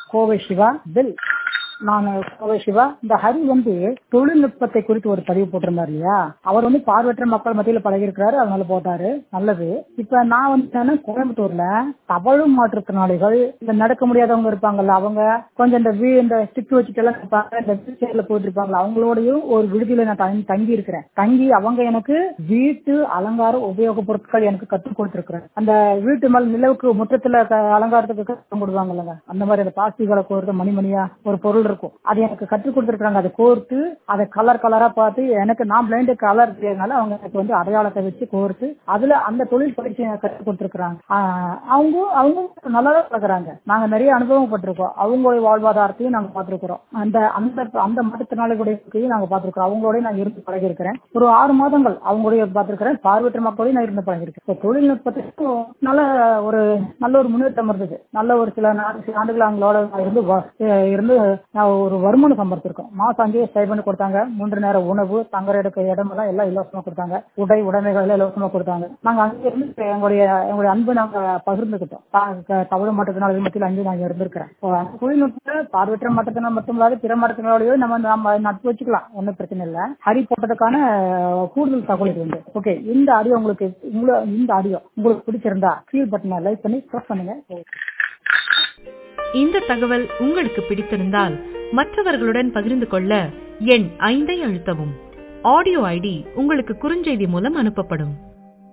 Kovai Siva bill நான் கோவை சிவா இந்த ஹரி வந்து தொழில்நுட்பத்தை குறித்து ஒரு பதிவு போட்டிருந்தார் இல்லையா அவர் வந்து பார்வையற்ற மக்கள் மத்தியில் பழகி இருக்கிறாரு அதனால போட்டாரு நல்லது இப்ப நான் வந்து என்னன்னா, கோயம்புத்தூர்ல தவழும் மாற்றுத்திறனாளிகள் இந்த நடக்க முடியாதவங்க இருப்பாங்கல்ல அவங்க கொஞ்சம் இந்த வீ இந்த ஸ்டிக் வச்சுட்டு எல்லாம் இருப்பாங்க இந்த வீல் சேர்ல போயிட்டு இருப்பாங்கல்ல அவங்களோடயும் ஒரு விடுதியில நான் தங்கி- தங்கி இருக்கிறேன் தங்கி அவங்க எனக்கு வீட்டு அலங்கார உபயோக பொருட்கள் எனக்கு கற்றுக் கொடுத்திருக்கிறேன் அந்த வீட்டு மேல் நிலவுக்கு முற்றத்துல க- அலங்காரத்துக்கு கற்றுக் கொடுவாங்கல்லங்க அந்த மாதிரி அந்த பாசிகளை கோர்த்து மணிமணியா ஒரு பொருள் இருக்கும் அது எனக்கு கற்றுக் கொடுத்துருக்காங்க அதை கோர்த்து அதை கலர் கலரா பார்த்து எனக்கு நான் பிளைண்ட் கலர் தெரியாதனால அவங்க எனக்கு வந்து அடையாளத்தை வச்சு கோர்த்து அதுல அந்த தொழில் பயிற்சி எனக்கு கற்றுக் கொடுத்துருக்காங்க அவங்க அவங்க நல்லா தான் பழகுறாங்க நாங்க நிறைய அனுபவப்பட்டிருக்கோம் அவங்களுடைய வாழ்வாதாரத்தையும் நாங்க பார்த்திருக்கிறோம் அந்த அந்த அந்த மாற்றுத்திறனாளிகளுடைய நாங்க பார்த்திருக்கிறோம் அவங்களோட நான் இருந்து பழகி இருக்கிறேன் ஒரு ஆறு மாதங்கள் அவங்களுடைய பார்த்திருக்கிறேன் பார்வையற்ற மக்களோடய நான் இருந்து பழகிருக்கேன் இப்போ தொழில்நுட்பத்துக்கு நல்ல ஒரு நல்ல ஒரு முன்னேற்றம் இருந்தது நல்ல ஒரு சில நாடு சில ஆண்டுகள் அவங்களோட நான் இருந்து வ- அஹ் இருந்து நான் ஒரு வருமானம் சம்பாதிச்சிருக்கோம் மாசம் அங்கேயே ஸ்டே பண்ணி கொடுத்தாங்க மூன்று நேர உணவு தங்குற எடுக்க இடம் எல்லாம் எல்லாம் இலவசமா கொடுத்தாங்க உடை உடைமைகள் எல்லாம் இலவசமா கொடுத்தாங்க நாங்க அங்கே இருந்து எங்களுடைய எங்களுடைய அன்பு நாங்க பகிர்ந்துக்கிட்டோம் த- க- தமிழ் மாற்றத்தினால மத்தியில் அங்கே நாங்க இருந்திருக்கிறேன் இப்போ அந்த தொழில்நுட்ப பார்வையற்ற மாற்றத்தினால் மட்டும் இல்லாத பிற மாற்றத்தினாலேயோ நம்ம நம்ம நட்பு வச்சுக்கலாம் ஒன்றும் பிரச்சனை இல்லை ஹரி போட்டதுக்கான அஹ், கூடுதல் தகவல் இது வந்து ஓகே இந்த ஆடியோ உங்களுக்கு உங்களை இந்த ஆடியோ உங்களுக்கு பிடிச்சிருந்தா ஃபீல் பட்டனை லைக் பண்ணி ப்ரெஸ் பண்ணுங்க இந்த தகவல் உங்களுக்கு பிடித்திருந்தால் மற்றவர்களுடன் பகிர்ந்து கொள்ள எண் ஐந்தை அழுத்தவும் ஆடியோ ஐடி உங்களுக்கு குறுஞ்செய்தி மூலம் அனுப்பப்படும்